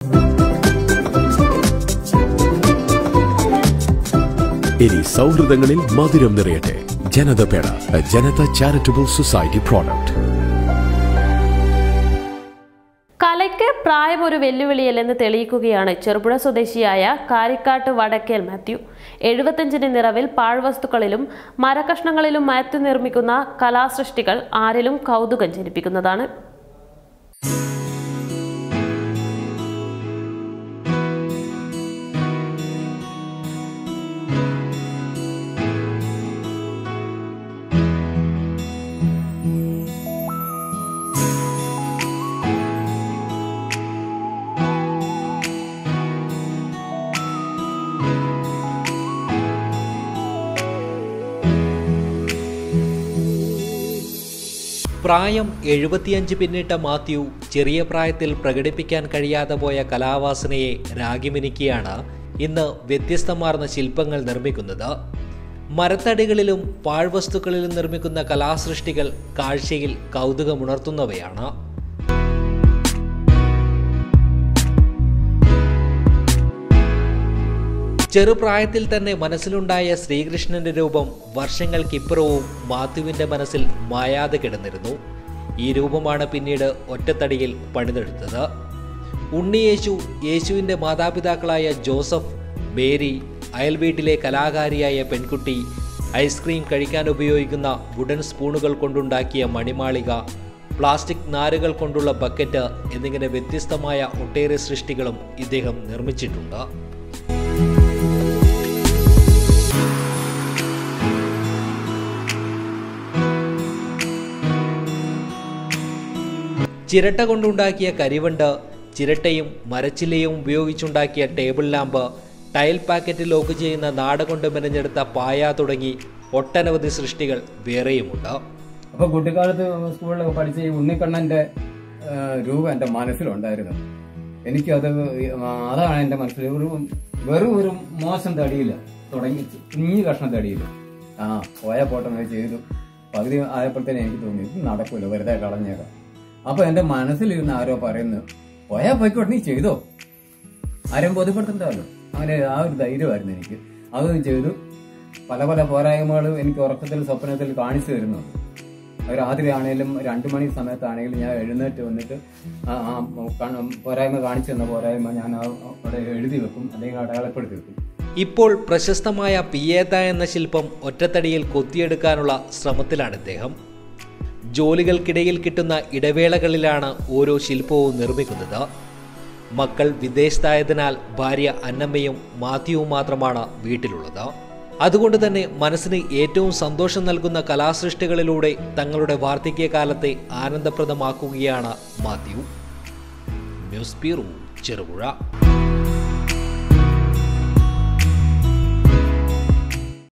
ഇനി സൗഹൃദങ്ങളിൽ മധുരം നിറയട്ടെ ജനത പേട ജനത ചാരിറ്റബിൾ സൊസൈറ്റി പ്രോഡക്റ്റ് കലയ്ക്ക് പ്രായം ഒരു വെല്ലുവിളിയല്ലെന്ന് തെളിയിക്കുകയാണ് ചെറുപുഴ സ്വദേശിയായ കാരിക്കാട്ട് വടക്കേൽ മാത്യു എഴുപത്തഞ്ചിന് നിറവിൽ പാഴ്വസ്തുക്കളിലും മരകഷ്ണങ്ങളിലും മാത്യു നിർമ്മിക്കുന്ന കലാസൃഷ്ടികൾ ആരിലും കൗതുകം ജനിപ്പിക്കുന്നതാണ് പ്രായം എഴുപത്തിയഞ്ച് പിന്നിട്ട മാത്യു ചെറിയ പ്രായത്തിൽ പ്രകടിപ്പിക്കാൻ കഴിയാതെ പോയ കലാവാസനയെ രാഗിമിനിക്കുകയാണ് ഇന്ന് വ്യത്യസ്തമാർന്ന ശില്പങ്ങൾ നിർമ്മിക്കുന്നത് മരത്തടികളിലും പാഴ്വസ്തുക്കളിലും നിർമ്മിക്കുന്ന കലാസൃഷ്ടികൾ കാഴ്ചയിൽ കൗതുകമുണർത്തുന്നവയാണ് ചെറുപ്രായത്തിൽ തന്നെ മനസ്സിലുണ്ടായ ശ്രീകൃഷ്ണന്റെ രൂപം വർഷങ്ങൾക്കിപ്പുറവും മാത്യുവിന്റെ മനസ്സിൽ മായാതെ കിടന്നിരുന്നു ഈ രൂപമാണ് പിന്നീട് ഒറ്റത്തടിയിൽ പണിതെടുത്തത് ഉണ്ണിയേശു യേശുവിന്റെ മാതാപിതാക്കളായ ജോസഫ് മേരി അയൽവീട്ടിലെ കലാകാരിയായ പെൺകുട്ടി ഐസ്ക്രീം കഴിക്കാൻ ഉപയോഗിക്കുന്ന വുഡൻ സ്പൂണുകൾ കൊണ്ടുണ്ടാക്കിയ മണിമാളിക പ്ലാസ്റ്റിക് നാരുകൾ കൊണ്ടുള്ള ബക്കറ്റ് എന്നിങ്ങനെ വ്യത്യസ്തമായ ഒട്ടേറെ സൃഷ്ടികളും ഇദ്ദേഹം നിർമ്മിച്ചിട്ടുണ്ട് ചിരട്ട കൊണ്ടുണ്ടാക്കിയ കരിവണ്ട് ചിരട്ടയും മരച്ചില്ലയും ഉപയോഗിച്ചുണ്ടാക്കിയ table lamp tile packet lock ചെയ്യുന്ന നാട കൊണ്ട് മെനഞ്ഞെടുത്ത പായ തുടങ്ങി ഒട്ടനവധി സൃഷ്ടികൾ വേറെയുമുണ്ട് അപ്പൊ കുട്ടിക്കാലത്ത് സ്കൂളിലൊക്കെ പഠിച്ച ഈ ഉണ്ണിക്കണ്ണന്റെ ആ, രൂപം എന്റെ മനസ്സിലുണ്ടായിരുന്നു എനിക്കത് ആ, അതാണ് എന്റെ മനസ്സിൽ ഒരു വെറും ഒരു മോശം തടിയില്ല തുടങ്ങി കുഞ്ഞു കഷ്ണം തടിയില്ല ആ പോയ പോട്ടം ചെയ്തു പകുതി ആയപ്പോഴത്തേനും എനിക്ക് തോന്നി ഇത് നടക്കൂല വെറുതെ കളഞ്ഞേക്കാം അപ്പൊ എന്റെ മനസ്സിലിരുന്ന് ആരോ പറയുന്നു പോയാ പോയിക്കോട്ടെ നീ ചെയ്തോ ആരും ബോധ്യപ്പെടുത്തണ്ടല്ലോ അങ്ങനെ ആ ഒരു ധൈര്യമായിരുന്നു എനിക്ക് അതും ചെയ്തു പല പല പോരായ്മകളും എനിക്ക് ഉറക്കത്തിൽ സ്വപ്നത്തിൽ കാണിച്ചു തരുന്നുണ്ട് അത് രാത്രി ആണെങ്കിലും രണ്ടു മണി സമയത്താണെങ്കിലും ഞാൻ എഴുന്നേറ്റ് വന്നിട്ട് ആ ആ കണ്ണ് പോരായ്മ കാണിച്ചു തന്ന പോരായ്മ ഞാൻ ആ അവിടെ എഴുതി വെക്കും അല്ലെങ്കിൽ അടയാളപ്പെടുത്തി വെക്കും ഇപ്പോൾ പ്രശസ്തമായ പിയേത എന്ന ശില്പം ഒറ്റത്തടിയിൽ കൊത്തിയെടുക്കാനുള്ള ശ്രമത്തിലാണ് ഇദ്ദേഹം ജോലികൾക്കിടയിൽ കിട്ടുന്ന ഇടവേളകളിലാണ് ഓരോ ശില്പവും നിർമ്മിക്കുന്നത് മക്കൾ വിദേശത്തായതിനാൽ ഭാര്യ അന്നമ്മയും മാത്യുവും മാത്രമാണ് വീട്ടിലുള്ളത് അതുകൊണ്ട് തന്നെ മനസ്സിന് ഏറ്റവും സന്തോഷം നൽകുന്ന കലാസൃഷ്ടികളിലൂടെ തങ്ങളുടെ വാർദ്ധക്യകാലത്തെ ആനന്ദപ്രദമാക്കുകയാണ് മാത്യു ന്യൂസ് ബ്യൂറോ ചെറുപുഴ